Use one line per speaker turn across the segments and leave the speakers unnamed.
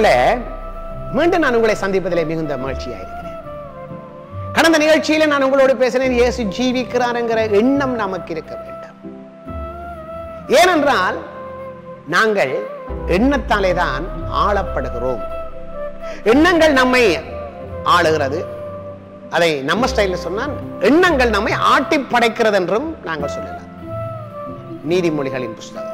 அருமையானவர்களே மீண்டும் நான் உங்களை சந்திப்பதிலே மிகுந்த மகிழ்ச்சியா இருக்கிறேன் கடந்த நிகழ்ச்சியில நான் உங்களோடு பேசினேன் இயேசு ஜீவிக்கிறார் என்கிற எண்ணம் நமக்கு இருக்க வேண்டும் ஏனென்றால் நாங்கள் எண்ணத்தாலே தான் ஆளப்படுகிறோம் எண்ணங்கள் நம்மை ஆளுகிறது அதை நம்ம ஸ்டைல்ல சொன்னால் எண்ணங்கள் நம்மை ஆட்டி படைக்கிறது என்றும் நாங்கள் சொல்லலாம் நீதிமொழிகளின் புஸ்தகம்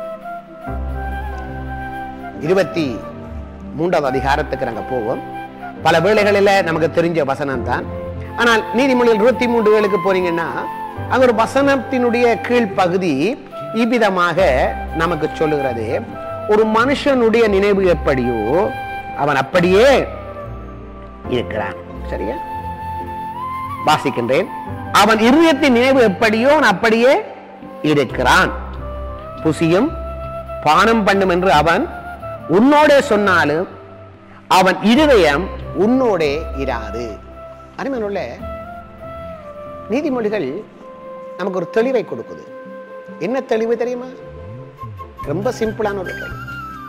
இருபத்தி மூன்றாவது அதிகாரத்துக்கு நாங்க போவோம் பல வேளைகளில நமக்கு தெரிஞ்ச வசனம் தான் ஆனால் நீதிமொழிகள் இருபத்தி மூன்று வேளுக்கு போறீங்கன்னா அங்க ஒரு வசனத்தினுடைய கீழ்ப்பகுதி இவ்விதமாக நமக்கு சொல்லுகிறது ஒரு மனுஷனுடைய நினைவு எப்படியோ அவன் அப்படியே இருக்கிறான் சரியா வாசிக்கின்றேன் அவன் இருதயத்தின் நினைவு எப்படியோ அவன் அப்படியே இருக்கிறான் புசியும் பானம் பண்ணும் என்று அவன் உன்னோடே சொன்னாலும் அவன் இருதயம் உன்னோடே இராது அருமையானுள்ள நீதிமொழிகள் நமக்கு ஒரு தெளிவை கொடுக்குது என்ன தெளிவு தெரியுமா ரொம்ப சிம்பிளான ஒரு தெளிவு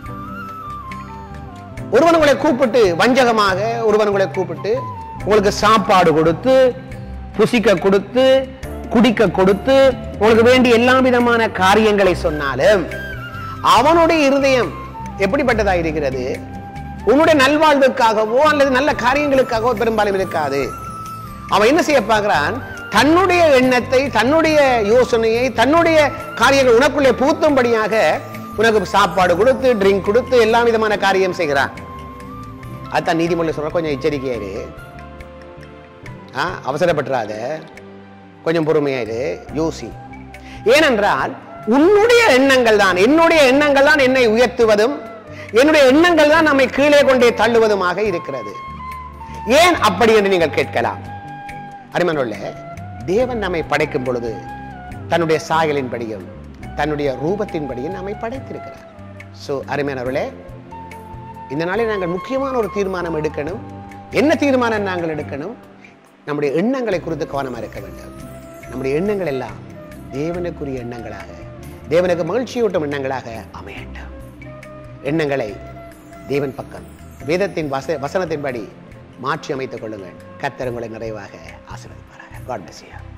ஒருவன் உங்களை கூப்பிட்டு வஞ்சகமாக ஒருவன் உங்களை கூப்பிட்டு உங்களுக்கு சாப்பாடு கொடுத்து புசிக்க கொடுத்து குடிக்க கொடுத்து உங்களுக்கு வேண்டிய எல்லா விதமான காரியங்களை சொன்னாலும் அவனுடைய இருதயம் எப்படிப்பட்டதா இருக்கிறது உன்னுடைய நல்வாழ்வுக்காகவோ அல்லது நல்ல காரியங்களுக்காகவோ பெரும்பாலும் இருக்காது அவன் என்ன செய்ய பார்க்கிறான் தன்னுடைய எண்ணத்தை தன்னுடைய யோசனையை தன்னுடைய காரியங்கள் உனக்குள்ளே பூத்தும்படியாக உனக்கு சாப்பாடு கொடுத்து ட்ரிங்க் கொடுத்து எல்லா விதமான காரியம் செய்கிறான் அதான் நீதிமொழி சொல்ற கொஞ்சம் எச்சரிக்கையாயிரு ஆ, அவசரப்பட்டுறாத கொஞ்சம் பொறுமையாயிரு யோசி ஏனென்றால் உன்னுடைய எண்ணங்கள் தான் என்னுடைய எண்ணங்கள் தான் என்னை உயர்த்துவதும் என்னுடைய எண்ணங்கள் தான் நம்மை கீழே கொண்டே தள்ளுவதுமாக இருக்கிறது ஏன் அப்படி என்று நீங்கள் கேட்கலாம் அருமனுள்ள தேவன் நம்மை படைக்கும் பொழுது தன்னுடைய சாயலின்படியும் தன்னுடைய ரூபத்தின்படியும் நம்மை படைத்திருக்கிறார் சோ அருமையானவர்களே இந்த நாளில் நாங்கள் முக்கியமான ஒரு தீர்மானம் எடுக்கணும் என்ன தீர்மானம் நாங்கள் எடுக்கணும் நம்முடைய எண்ணங்களை குறித்து கவனமாக இருக்க வேண்டும் நம்முடைய எண்ணங்கள் எல்லாம் தேவனுக்குரிய எண்ணங்களாக தேவனுக்கு மகிழ்ச்சியூட்டும் எண்ணங்களாக அமையட்டும் எண்ணங்களை தேவன் பக்கம் வேதத்தின் வச வசனத்தின்படி மாற்றி அமைத்துக் கொள்ளுங்கள் கத்தர் உங்களை நிறைவாக ஆசீர்வதிப்பாராக காட் bless you